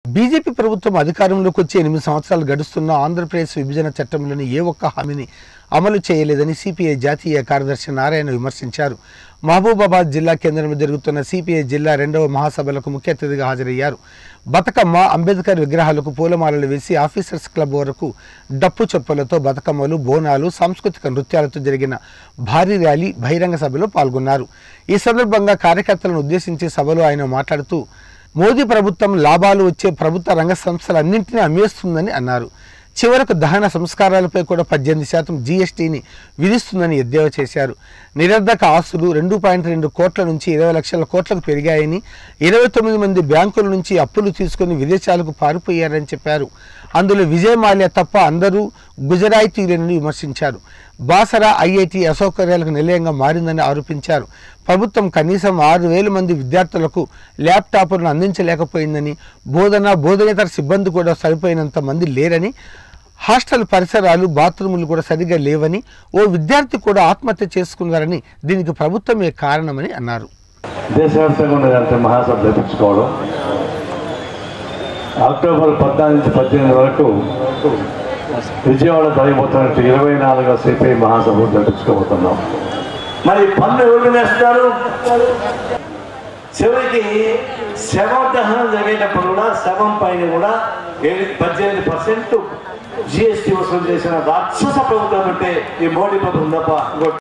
BJP ప్రభుత్వం అధికారంలోకి వచ్చి ఎనిమిది సంవత్సరాలు గడుస్తున్న ఆంధ్రప్రదేశ్ విభజన చట్టంలోని ఏ ఒక్క హామీని అమలు చేయలేదని సిపిఐ జాతీయ కార్యదర్శి నారాయణ విమర్శించారు మహబూబాబాద్ జిల్లా కేంద్రంలో జరుగుతున్న సిపిఐ జిల్లా రెండవ మహాసభలకు ముఖ్య అతిథిగా హాజరయ్యారు బతుకమ్మ అంబేద్కర్ విగ్రహాలకు పూలమాలలు వేసి ఆఫీసర్స్ క్లబ్ వరకు డప్పు చొప్పలతో బతుకమ్మలు బోనాలు సాంస్కృతిక నృత్యాలతో జరిగిన భారీ ర్యాలీ బహిరంగ సభలో పాల్గొన్నారు ఈ సందర్భంగా కార్యకర్తలను ఉద్దేశించి సభలో ఆయన మాట్లాడుతూ మోదీ ప్రభుత్వం లాభాలు వచ్చే ప్రభుత్వ రంగ సంస్థలన్నింటినీ అమ్మేస్తుందని అన్నారు చివరకు దహన సంస్కారాలపై కూడా పద్దెనిమిది శాతం జీఎస్టీని విధిస్తుందని ఎద్దేవా చేశారు నిరర్ధక ఆస్తులు రెండు పాయింట్ రెండు కోట్ల నుంచి ఇరవై లక్షల కోట్లకు పెరిగాయని ఇరవై తొమ్మిది మంది బ్యాంకుల నుంచి అప్పులు తీసుకుని విదేశాలకు పారిపోయారని చెప్పారు అందులో విజయ్ మాల్యా తప్ప అందరూ గుజరాతీయులని విమర్శించారు బాసరా ఐఐటి అసౌకర్యాలకు నిలయంగా మారిందని ఆరోపించారు ప్రభుత్వం కనీసం ఆరు వేల మంది విద్యార్థులకు ల్యాప్టాప్లను అందించలేకపోయిందని బోధన బోధనేతర సిబ్బంది కూడా సరిపోయినంత మంది లేరని హాస్టల్ పరిసరాలు బాత్రూములు కూడా సరిగా లేవని ఓ విద్యార్థి కూడా ఆత్మహత్య చేసుకున్నారని దీనికి ప్రభుత్వమే కారణమని అన్నారు దేశవ్యాప్తంగా ఉన్నదంటే మహాసభ తెప్పించుకోవడం అక్టోబర్ పద్నాలుగు నుంచి పద్దెనిమిది వరకు విజయవాడ జరిగిపోతున్నట్టు ఇరవై నాలుగో సిపిఐ మహాసభ తెప్పించుకోబోతున్నాం మరి పన్ను ఎవరు వేస్తారు చివరికి శవం దహనం జరిగేటప్పుడు కూడా శవం పైన కూడా ఏడు పద్దెనిమిది పర్సెంట్ జిఎస్టీ వసూలు చేసిన రాక్షస ప్రభుత్వం అంటే ఈ మోడీ ప్రభుత్వం తప్ప ఇంకోటి